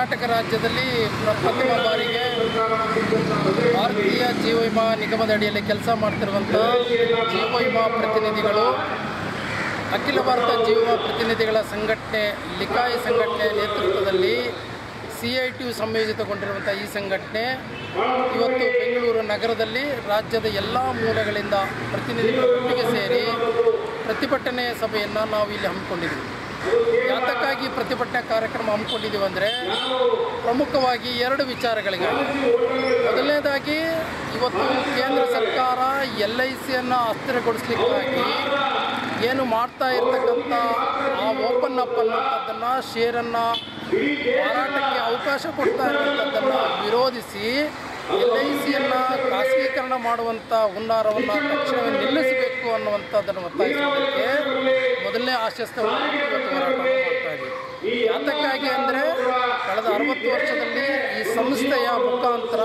ಕರ್ನಾಟಕ ರಾಜ್ಯದಲ್ಲಿ ಪ್ರಥಮ ಬಾರಿಗೆ ಭಾರತೀಯ ಜೀವ ವಿಮಾ ನಿಗಮದ ಅಡಿಯಲ್ಲಿ ಕೆಲಸ ಮಾಡ್ತಿರುವಂಥ ಜೀವ ವಿಮಾ ಪ್ರತಿನಿಧಿಗಳು ಅಖಿಲ ಭಾರತ ಜೀವ ವಿಮಾ ಪ್ರತಿನಿಧಿಗಳ ಸಂಘಟನೆ ಲಿಕಾಯಿ ಸಂಘಟನೆ ನೇತೃತ್ವದಲ್ಲಿ ಸಿ ಐ ಟಿ ಯು ಸಂಯೋಜಿತಗೊಂಡಿರುವಂಥ ಈ ಸಂಘಟನೆ ಇವತ್ತು ಬೆಂಗಳೂರು ನಗರದಲ್ಲಿ ರಾಜ್ಯದ ಎಲ್ಲ ಮೂಲೆಗಳಿಂದ ಪ್ರತಿನಿಧಿಗಳು ಒಟ್ಟಿಗೆ ಸೇರಿ ಪ್ರತಿಭಟನೆ ಸಭೆಯನ್ನು ನಾವು ಇಲ್ಲಿ ಹಮ್ಮಿಕೊಂಡಿದ್ದೀವಿ ಯಾತಕ್ಕಾಗಿ ಪ್ರತಿಭಟನಾ ಕಾರ್ಯಕ್ರಮ ಹಮ್ಮಿಕೊಂಡಿದ್ದೀವಿ ಅಂದರೆ ಪ್ರಮುಖವಾಗಿ ಎರಡು ವಿಚಾರಗಳಿಗಾಗಿ ಮೊದಲನೇದಾಗಿ ಇವತ್ತು ಕೇಂದ್ರ ಸರ್ಕಾರ ಎಲ್ ಐ ಸಿಯನ್ನು ಅಸ್ಥಿರಗೊಳಿಸ್ಲಿಕ್ಕಾಗಿ ಏನು ಮಾಡ್ತಾ ಇರ್ತಕ್ಕಂಥ ಆ ಓಪನ್ ಅಪ್ ಅನ್ನುವಂಥದ್ದನ್ನು ಶೇರನ್ನು ಮಾರಾಟಕ್ಕೆ ಅವಕಾಶ ಕೊಡ್ತಾ ಇರುವಂಥದ್ದನ್ನು ವಿರೋಧಿಸಿ ಎಲ್ ಐ ಸಿಯನ್ನು ಖಾಸಗೀಕರಣ ಮಾಡುವಂಥ ಹುನ್ನಾರವನ್ನು ತಕ್ಷಣವೇ ನಿಲ್ಲಿಸಬೇಕು ಅನ್ನುವಂಥದ್ದನ್ನು ಒತ್ತಾಯಿಸುವುದಕ್ಕೆ ಮೊದಲನೇ ಆಶಯಸ್ಥವನ್ನು ಇವತ್ತು ಹೋರಾಟವನ್ನು ಮಾಡ್ತಾ ಇದ್ದೀವಿ ಯಾತಕ್ಕಾಗಿ ಅಂದರೆ ಕಳೆದ ಅರವತ್ತು ವರ್ಷದಲ್ಲಿ ಈ ಸಂಸ್ಥೆಯ ಮುಖಾಂತರ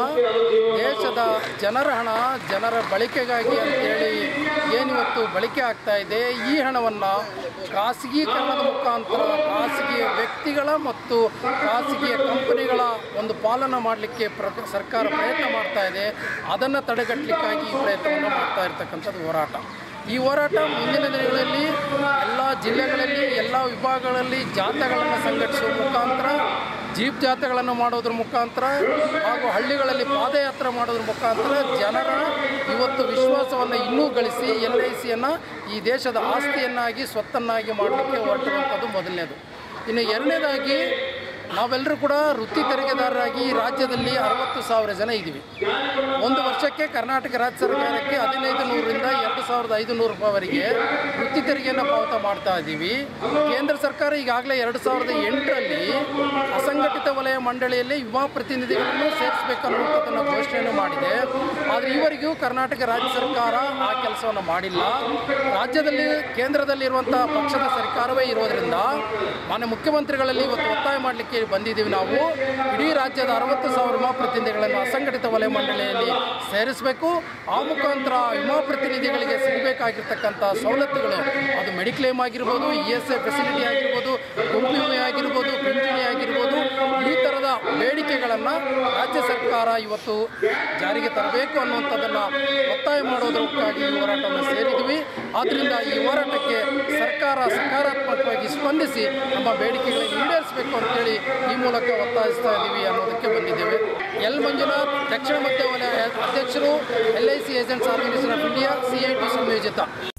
ದೇಶದ ಜನರ ಹಣ ಜನರ ಬಳಕೆಗಾಗಿ ಅಂತೇಳಿ ಏನಿವತ್ತು ಬಳಕೆ ಆಗ್ತಾ ಇದೆ ಈ ಹಣವನ್ನು ಖಾಸಗೀಕರಣದ ಮುಖಾಂತರ ಖಾಸಗಿ ವ್ಯಕ್ತಿಗಳ ಮತ್ತು ಖಾಸಗಿಯ ಕಂಪನಿಗಳ ಒಂದು ಪಾಲನ ಮಾಡಲಿಕ್ಕೆ ಪ್ರ ಸರ್ಕಾರ ಪ್ರಯತ್ನ ಮಾಡ್ತಾ ಇದೆ ಅದನ್ನು ತಡೆಗಟ್ಟಲಿಕ್ಕಾಗಿ ಈ ಪ್ರಯತ್ನವನ್ನು ಮಾಡ್ತಾ ಇರ್ತಕ್ಕಂಥದ್ದು ಹೋರಾಟ ಈ ಹೋರಾಟ ಮುಂದಿನ ದಿನಗಳಲ್ಲಿ ಎಲ್ಲ ಜಿಲ್ಲೆಗಳಲ್ಲಿ ಎಲ್ಲ ವಿಭಾಗಗಳಲ್ಲಿ ಜಾಥಾಗಳನ್ನು ಸಂಘಟಿಸುವ ಮುಖಾಂತರ ಜೀಪ್ ಜಾಥಾಗಳನ್ನು ಮಾಡೋದ್ರ ಮುಖಾಂತರ ಹಾಗೂ ಹಳ್ಳಿಗಳಲ್ಲಿ ಪಾದಯಾತ್ರೆ ಮಾಡೋದ್ರ ಮುಖಾಂತರ ಜನರ ಇವತ್ತು ವಿಶ್ವಾಸವನ್ನು ಇನ್ನೂ ಗಳಿಸಿ ಎಲ್ ಐ ಸಿಯನ್ನು ಈ ದೇಶದ ಆಸ್ತಿಯನ್ನಾಗಿ ಸ್ವತ್ತನ್ನಾಗಿ ಮಾಡಲಿಕ್ಕೆ ಹೊರಟಿರುವಂಥದ್ದು ಮೊದಲನೇದು ಇನ್ನು ಎರಡನೇದಾಗಿ ನಾವೆಲ್ಲರೂ ಕೂಡ ವೃತ್ತಿ ತೆರಿಗೆದಾರರಾಗಿ ಈ ರಾಜ್ಯದಲ್ಲಿ ಅರವತ್ತು ಸಾವಿರ ಜನ ಇದ್ದೀವಿ ಒಂದು ವರ್ಷಕ್ಕೆ ಕರ್ನಾಟಕ ರಾಜ್ಯ ಸರ್ಕಾರಕ್ಕೆ ಹದಿನೈದು ನೂರರಿಂದ ಎರಡು ಸಾವಿರದ ಐದು ನೂರು ರೂಪಾಯಿವರೆಗೆ ವೃತ್ತಿ ತೆರಿಗೆಯನ್ನು ಪಾವತ ಮಾಡ್ತಾ ಇದ್ದೀವಿ ಕೇಂದ್ರ ಸರ್ಕಾರ ಈಗಾಗಲೇ ಎರಡು ಸಾವಿರದ ಎಂಟರಲ್ಲಿ ಅಸಂಘಟಿತ ವಲಯ ಮಂಡಳಿಯಲ್ಲಿ ಯುವ ಪ್ರತಿನಿಧಿಗಳನ್ನು ಸೇರಿಸಬೇಕು ಅನ್ನುವಂಥದ್ದನ್ನು ಘೋಷಣೆಯನ್ನು ಮಾಡಿದೆ ಆದರೆ ಈವರೆಗೂ ಕರ್ನಾಟಕ ರಾಜ್ಯ ಸರ್ಕಾರ ಆ ಕೆಲಸವನ್ನು ಮಾಡಿಲ್ಲ ರಾಜ್ಯದಲ್ಲಿ ಕೇಂದ್ರದಲ್ಲಿರುವಂಥ ಪಕ್ಷದ ಸರ್ಕಾರವೇ ಇರೋದರಿಂದ ಮಾನ್ಯ ಮುಖ್ಯಮಂತ್ರಿಗಳಲ್ಲಿ ಇವತ್ತು ಒತ್ತಾಯ ಮಾಡಲಿಕ್ಕೆ ಬಂದಿದ್ದೀವಿ ನಾವು ಇಡೀ ರಾಜ್ಯದ ಅರವತ್ತು ಸಾವಿರ ವಿಮಾ ಪ್ರತಿನಿಧಿಗಳನ್ನು ಅಸಂಘಟಿತ ವಲಯ ಮಂಡಳಿಯಲ್ಲಿ ಸೇರಿಸಬೇಕು ಆ ಮುಖಾಂತರ ವಿಮಾ ಪ್ರತಿನಿಧಿಗಳಿಗೆ ಸಿಗಬೇಕಾಗಿರ್ತಕ್ಕಂಥ ಸವಲತ್ತುಗಳು ಅದು ಮೆಡಿಕ್ಲೇಮ್ ಆಗಿರ್ಬೋದು ಇ ಎಸ್ ಎ ಫೆಸಿಲಿಟಿ ಆಗಿರ್ಬೋದು ಗುಂಪು ವಿಮೆ ಆಗಿರ್ಬೋದು ಪಿಂಚಣಿ ಆಗಿರ್ಬೋದು ಈ ಥರದ ಬೇಡಿಕೆಗಳನ್ನು ರಾಜ್ಯ ಸರ್ಕಾರ ಇವತ್ತು ಜಾರಿಗೆ ತರಬೇಕು ಅನ್ನುವಂಥದ್ದನ್ನು ಒತ್ತಾಯ ಮಾಡೋದಕ್ಕಾಗಿ ಈ ಹೋರಾಟವನ್ನು ಸೇರಿದ್ವಿ ಆದ್ದರಿಂದ ಈ ಹೋರಾಟಕ್ಕೆ ಸರ್ಕಾರ ಸಕಾರಾತ್ಮಕವಾಗಿ ಸ್ಪಂದಿಸಿ ನಮ್ಮ ಬೇಡಿಕೆಗಳನ್ನು ಈಡೇರಿಸಬೇಕು ಅಂತೇಳಿ ಈ ಮೂಲಕ ಒತ್ತಾಯಿಸ್ತಾ ಇದ್ದೀವಿ ಅನ್ನೋದಕ್ಕೆ ಬಂದಿದ್ದೇವೆ ಎಲ್ ಮಂಜುನಾಥ್ ದಕ್ಷಿಣ ಮಧ್ಯ ವಲಯ ಅಧ್ಯಕ್ಷರು L I C agents organisation of India C I T ಸಂಯೋಜಿತ